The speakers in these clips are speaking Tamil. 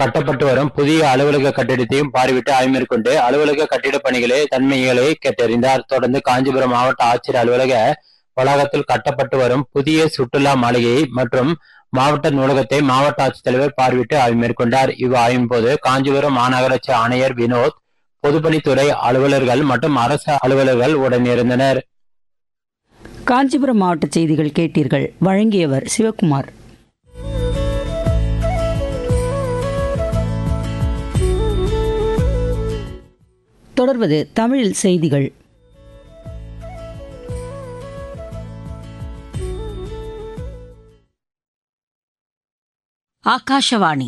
கட்டப்பட்டு வரும் புதிய அலுவலக கட்டிடத்தையும் பார்வையிட்டு ஆய்வு மேற்கொண்டு அலுவலக கட்டிடப் பணிகளை தன்மைகளை கேட்டறிந்தார் தொடர்ந்து காஞ்சிபுரம் மாவட்ட ஆட்சியர் அலுவலக வளாகத்தில் கட்டப்பட்டு வரும் புதிய சுற்றுலா மாளிகை மற்றும் மாவட்ட நூலகத்தை மாவட்ட ஆட்சித்தலைவர் பார்வையிட்டு ஆய்வு மேற்கொண்டார் இவ் ஆய்வின் போது காஞ்சிபுரம் மாநகராட்சி ஆணையர் வினோத் பொதுப்பணித்துறை அலுவலர்கள் மற்றும் அரசு அலுவலர்கள் உடனிருந்தனர் காஞ்சிபுரம் மாவட்ட செய்திகள் கேட்டீர்கள் வழங்கியவர் சிவக்குமார் தொடர்வது தமிழில் செய்திகள் ஆகாஷவாணி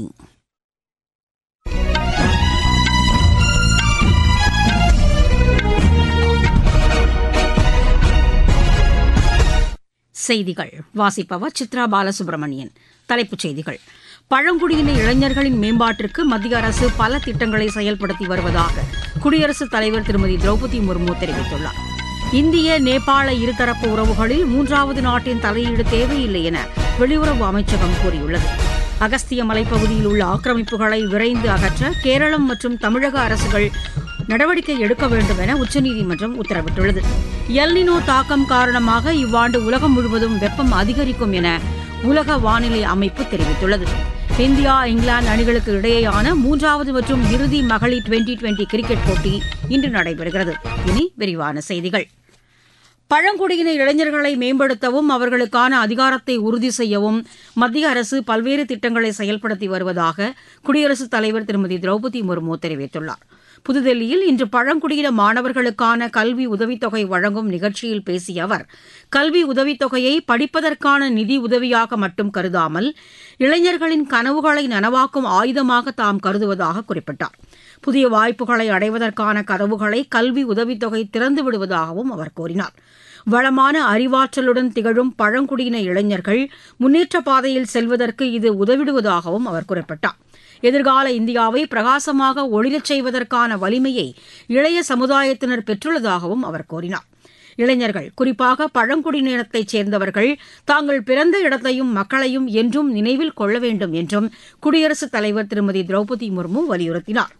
செய்திகள் வாசிப்பவர் சித்ரா பாலசுப்ரமணியன் தலைப்புச் செய்திகள் பழங்குடியின இளைஞர்களின் மேம்பாட்டிற்கு மத்திய அரசு பல திட்டங்களை செயல்படுத்தி வருவதாக குடியரசுத் தலைவர் திருமதி திரௌபதி முர்மு தெரிவித்துள்ளார் இந்திய நேபாள இருதரப்பு உறவுகளில் மூன்றாவது நாட்டின் தலையீடு தேவையில்லை என வெளியுறவு அமைச்சகம் கூறியுள்ளது அகஸ்திய மலைப்பகுதியில் உள்ள ஆக்கிரமிப்புகளை விரைந்து அகற்ற கேரளம் மற்றும் தமிழக அரசுகள் நடவடிக்கை எடுக்க வேண்டும் என உச்சநீதிமன்றம் உத்தரவிட்டுள்ளது எல்னினோ தாக்கம் காரணமாக இவ்வாண்டு உலகம் முழுவதும் வெப்பம் அதிகரிக்கும் என உலக வானிலை அமைப்பு தெரிவித்துள்ளது இந்தியா இங்கிலாந்து அணிகளுக்கு இடையேயான மூன்றாவது மற்றும் இறுதி மகளிர் டுவெண்டி டுவெண்டி கிரிக்கெட் போட்டி இன்று நடைபெறுகிறது இனி விரிவான செய்திகள் பழங்குடியின இளைஞர்களை மேம்படுத்தவும் அவர்களுக்கான அதிகாரத்தை உறுதி செய்யவும் மத்திய அரசு பல்வேறு திட்டங்களை செயல்படுத்தி வருவதாக குடியரசுத் தலைவர் திருமதி திரௌபதி முர்மு தெரிவித்துள்ளார் புதுதில்லியில் இன்று பழங்குடியின மாணவர்களுக்கான கல்வி உதவித்தொகை வழங்கும் நிகழ்ச்சியில் பேசிய அவர் கல்வி உதவித்தொகையை படிப்பதற்கான நிதி உதவியாக மட்டும் கருதாமல் இளைஞர்களின் கனவுகளை நனவாக்கும் ஆயுதமாக தாம் கருதுவதாக குறிப்பிட்டார் புதிய வாய்ப்புகளை அடைவதற்கான கதவுகளை கல்வி உதவித்தொகை திறந்து விடுவதாகவும் அவர் கூறினார் வளமான அறிவாற்றலுடன் திகழும் பழங்குடியின இளைஞர்கள் முன்னேற்ற பாதையில் செல்வதற்கு இது உதவிடுவதாகவும் அவர் குறிப்பிட்டார் எதிர்கால இந்தியாவை பிரகாசமாக ஒளிரச் செய்வதற்கான வலிமையை இளைய சமுதாயத்தினர் பெற்றுள்ளதாகவும் அவர் கூறினார் இளைஞர்கள் குறிப்பாக பழங்குடியினத்தைச் சேர்ந்தவர்கள் தாங்கள் பிறந்த இடத்தையும் மக்களையும் என்றும் நினைவில் கொள்ள வேண்டும் என்றும் குடியரசுத் தலைவர் திருமதி திரௌபதி முர்மு வலியுறுத்தினார்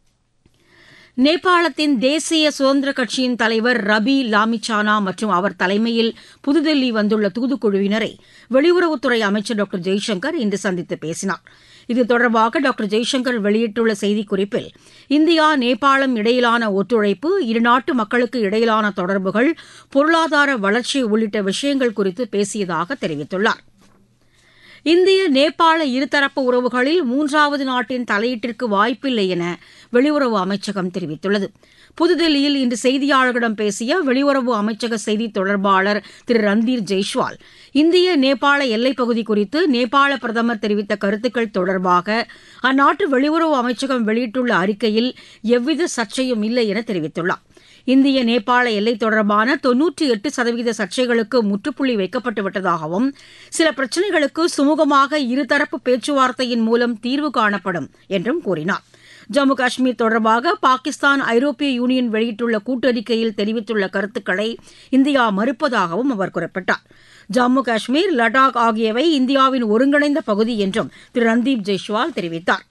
நேபாளத்தின் தேசிய சுதந்திர கட்சியின் தலைவர் ரபி லாமிச்சானா மற்றும் அவர் தலைமையில் புதுதில்லி வந்துள்ள தூதுக்குழுவினரை வெளியுறவுத்துறை அமைச்சர் டாக்டர் ஜெய்சங்கர் இன்று சந்தித்து பேசினார் இது தொடர்பாக டாக்டர் ஜெய்சங்கர் வெளியிட்டுள்ள செய்திக்குறிப்பில் இந்தியா நேபாளம் இடையிலான ஒத்துழைப்பு இருநாட்டு மக்களுக்கு இடையிலான தொடர்புகள் பொருளாதார வளர்ச்சி உள்ளிட்ட விஷயங்கள் குறித்து பேசியதாக தெரிவித்துள்ளார் இந்திய நேபாள இருதரப்பு உறவுகளில் மூன்றாவது நாட்டின் தலையீட்டிற்கு வாய்ப்பில்லை என வெளியுறவு அமைச்சகம் தெரிவித்துள்ளது புதுதில்லியில் இன்று செய்தியாளர்களிடம் பேசிய வெளியுறவு அமைச்சக செய்தி தொடர்பாளர் திரு ரந்தீர் ஜெய்ஷ்வால் இந்திய நேபாள எல்லைப் பகுதி குறித்து நேபாள பிரதமர் தெரிவித்த கருத்துக்கள் தொடர்பாக அந்நாட்டு வெளியுறவு அமைச்சகம் வெளியிட்டுள்ள அறிக்கையில் எவ்வித சர்ச்சையும் இல்லை என தெரிவித்துள்ளார் இந்திய நேபாள எல்லை தொடர்பான தொன்னூற்றி எட்டு சதவீத சர்ச்சைகளுக்கு முற்றுப்புள்ளி வைக்கப்பட்டு விட்டதாகவும் சில பிரச்சினைகளுக்கு சுமூகமாக இருதரப்பு பேச்சுவார்த்தையின் மூலம் தீர்வு காணப்படும் என்றும் கூறினார் ஜம்மு காஷ்மீர் தொடர்பாக பாகிஸ்தான் ஐரோப்பிய யூனியன் வெளியிட்டுள்ள கூட்டறிக்கையில் தெரிவித்துள்ள கருத்துக்களை இந்தியா மறுப்பதாகவும் அவர் குறிப்பிட்டார் ஜம்மு காஷ்மீர் லடாக் ஆகியவை இந்தியாவின் ஒருங்கிணைந்த பகுதி என்றும் திரு ரந்தீப் ஜெய்ஷ்வால் தெரிவித்தார்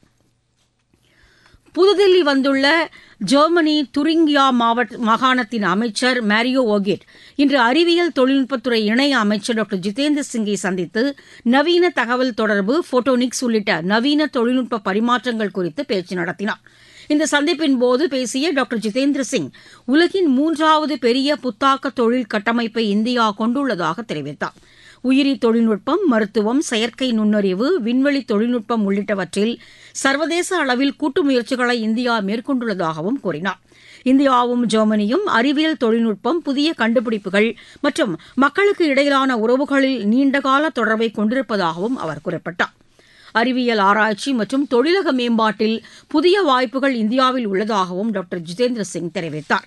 புதுதில்லி வந்துள்ள ஜெர்மனி துரிங்கியா மாவட்ட மாகாணத்தின் அமைச்சர் மேரியோ ஓகிட் இன்று அறிவியல் தொழில்நுட்பத்துறை இணை அமைச்சர் டாக்டர் ஜிதேந்திர சிங்கை சந்தித்து நவீன தகவல் தொடர்பு போட்டோனிக்ஸ் உள்ளிட்ட நவீன தொழில்நுட்ப பரிமாற்றங்கள் குறித்து பேச்சு நடத்தினார் இந்த சந்திப்பின் போது பேசிய டாக்டர் ஜிதேந்திர சிங் உலகின் மூன்றாவது பெரிய புத்தாக்க தொழில் கட்டமைப்பை இந்தியா கொண்டுள்ளதாக தெரிவித்தார் உயிரி தொழில்நுட்பம் மருத்துவம் செயற்கை நுண்ணறிவு விண்வெளி தொழில்நுட்பம் உள்ளிட்டவற்றில் சர்வதேச அளவில் கூட்டு முயற்சிகளை இந்தியா மேற்கொண்டுள்ளதாகவும் கூறினார் இந்தியாவும் ஜெர்மனியும் அறிவியல் தொழில்நுட்பம் புதிய கண்டுபிடிப்புகள் மற்றும் மக்களுக்கு இடையிலான உறவுகளில் நீண்டகால தொடர்பை கொண்டிருப்பதாகவும் அவர் குறிப்பிட்டார் அறிவியல் ஆராய்ச்சி மற்றும் தொழிலக மேம்பாட்டில் புதிய வாய்ப்புகள் இந்தியாவில் உள்ளதாகவும் டாக்டர் ஜிதேந்திர சிங் தெரிவித்தார்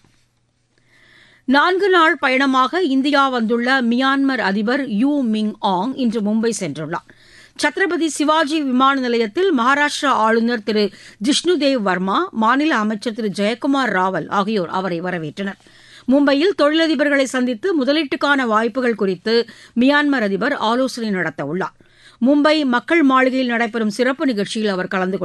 நான்கு நாள் பயணமாக இந்தியா வந்துள்ள மியான்மர் அதிபர் யூ மிங் ஆங் இன்று மும்பை சென்றுள்ளார் சத்ரபதி சிவாஜி விமான நிலையத்தில் மகாராஷ்டிரா ஆளுநர் திரு ஜிஷ்ணுதேவ் வர்மா மாநில அமைச்சர் திரு ஜெயக்குமார் ராவல் ஆகியோர் அவரை வரவேற்றனர் மும்பையில் தொழிலதிபர்களை சந்தித்து முதலீட்டுக்கான வாய்ப்புகள் குறித்து மியான்மர் அதிபர் ஆலோசனை நடத்த உள்ளார் மும்பை மக்கள் மாளிகையில் நடைபெறும் சிறப்பு நிகழ்ச்சியில் அவர் கலந்து